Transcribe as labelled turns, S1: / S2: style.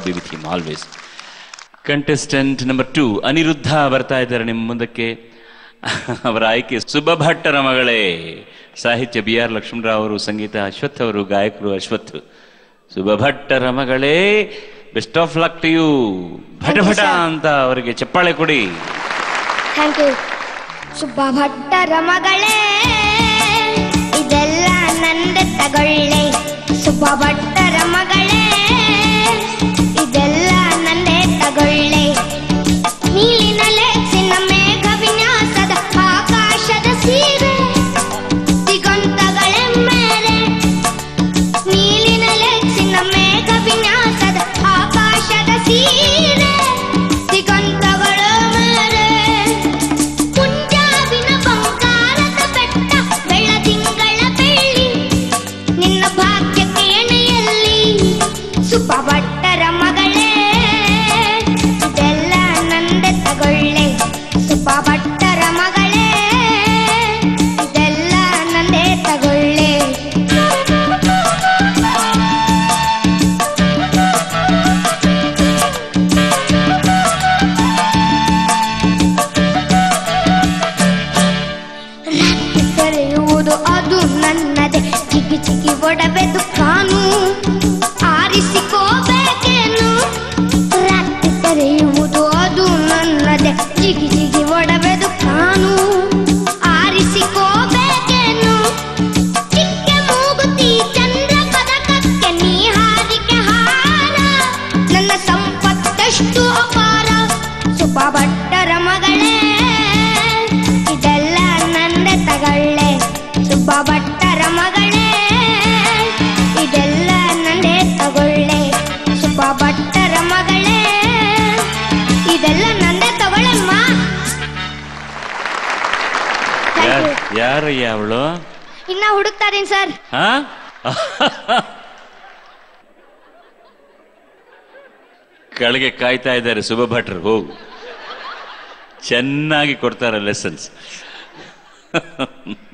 S1: B with him always contestant number two Aniruddha ಬರ್ತಾ ಇದ್ದಾರೆ ನಿಮ್ಮ ಮುಂದಕ್ಕೆ ಅವರ ಆಯ್ಕೆ ಸುಬ್ಬಭಟ್ಟರ ಮಗಳೇ ಸಾಹಿತ್ಯ ಬಿ ಆರ್ ಲಕ್ಷ್ಮಣರಾವ್ ಅವರು ಸಂಗೀತ ಅಶ್ವಥ್ ಅವರು ಗಾಯಕರು ಅಶ್ವಥ್ ಸುಬ್ಬಭಟ್ಟರ ಮಗಳೇ best of luck to you ಭಟ ಭಟ ಅಂತ ಅವರಿಗೆ ಚಪ್ಪಾಳೆ ಕೊಡಿ
S2: ಥ್ಯಾಂಕ್ ಯು ಸುಬ್ಬ ಭಟ್ಟರ ಮಗಳೇ ಇದೆಲ್ಲ ನಂದೆ ತಗೊಳ್ಳೆ ಸುಬ್ಬ ಭಟ್ಟರ ಮಗಳೇ ಇದೆಲ್ಲ ನಂದೆ ತಗೊಳ್ಳೆ ನೀಲಿನ ಲೇಸಿನ ಮೇಘ ವಿನ್ಯಾಸದ ಆಕಾಶದ ಸೀರೆ ದಿಗಂತಗಳೇ ಮೇರೆ ನೀಲಿನ ಲೇಸಿನ ಮೇಘ ವಿನ್ಯಾಸದ ಆಕಾಶದ ಸೀರೆ ದಿಗಂತಗಳ ಮೇರೆ ಮುಂಜಾವಿನ ಬಂಗಾರದ ಬೆಟ್ಟ ಬೆಳದಿಂಗಳ ಬೆಳ್ಳಿ ನಿನ್ನ ಭಾಗ್ಯಕ್ಕೆ ಎಣೆಯಲ್ಲಿ ಸುಬ್ಬ ಭಟ್ಟರ ಮಗಳೇ ಇದೆಲ್ಲ ನಂದೆ ತಗೊಳ್ಳೆ ಸುಬ್ಬ ಭಟ್ಟರ ಮಗಳೇ ಇದೆಲ್ಲ ನಂದೆ ತಗೊಳ್ಳೆ ರಾತ್ರಿ ಕರೆಯುವುದು ಅದು ನನ್ನದೇ ಚಿಕ್ಕಿ ಚಿಕ್ಕಿ ಒಡವೆದು ಕಾನು ಆರಿಸಿಕೋಬೇಕೇನು ರಾತ್ರಿ ಕರೆಯುವುದು ಅದು ನನ್ನದೇ ಚಿಕ್ಕಿ ಚಿಕ್ಕಿ ಒಡವೆದು ಕಾನು ಆರಿಸಿಕೋಬೇಕೇನು ಚಿಕ್ಕೆ ಮೂಗುತಿ ಚಂದ್ರ ಪದಕಕ್ಕೆ ನೀ ಹಾರಿಕೆ ಹಾರ ನನ್ನ ಸಂಪತ್ತಷ್ಟು ಅಪಾರ ಸುಬ್ಬ ಭಟ್ಟರ ಮಗಳೇ ಇದೆಲ್ಲ ನಂದೆ ತಗೊಳ್ಳೆ ಸುಬ್ಬ ಭಟ್ಟರ ಮಗಳೇ ಇದೆಲ್ಲ ನಂದೆ ತಗೊಳ್ಳೆ ಸುಬ್ಬ ಭಟ್ಟರ ಮಗಳೇ ಇದೆಲ್ಲ ನಂದೆ ತಗೊಳ್ಳೆಮ್ಮ Thank you.
S1: ಯಾರಯ್ಯ ಅವಳು
S2: ಇನ್ನ ಹುಡುಕ್ತಾ ಇದೀನಿ ಸರ್
S1: ಹಾ ಕೆಳಗೆ ಕಾಯ್ತಾ ಇದ್ದಾರೆ ಸುಬ್ಬ ಭಟ್ರು ಹೋಗು ಚೆನ್ನಾಗಿ ಕೊಡ್ತಾರೆ ಲೆಸನ್ಸ್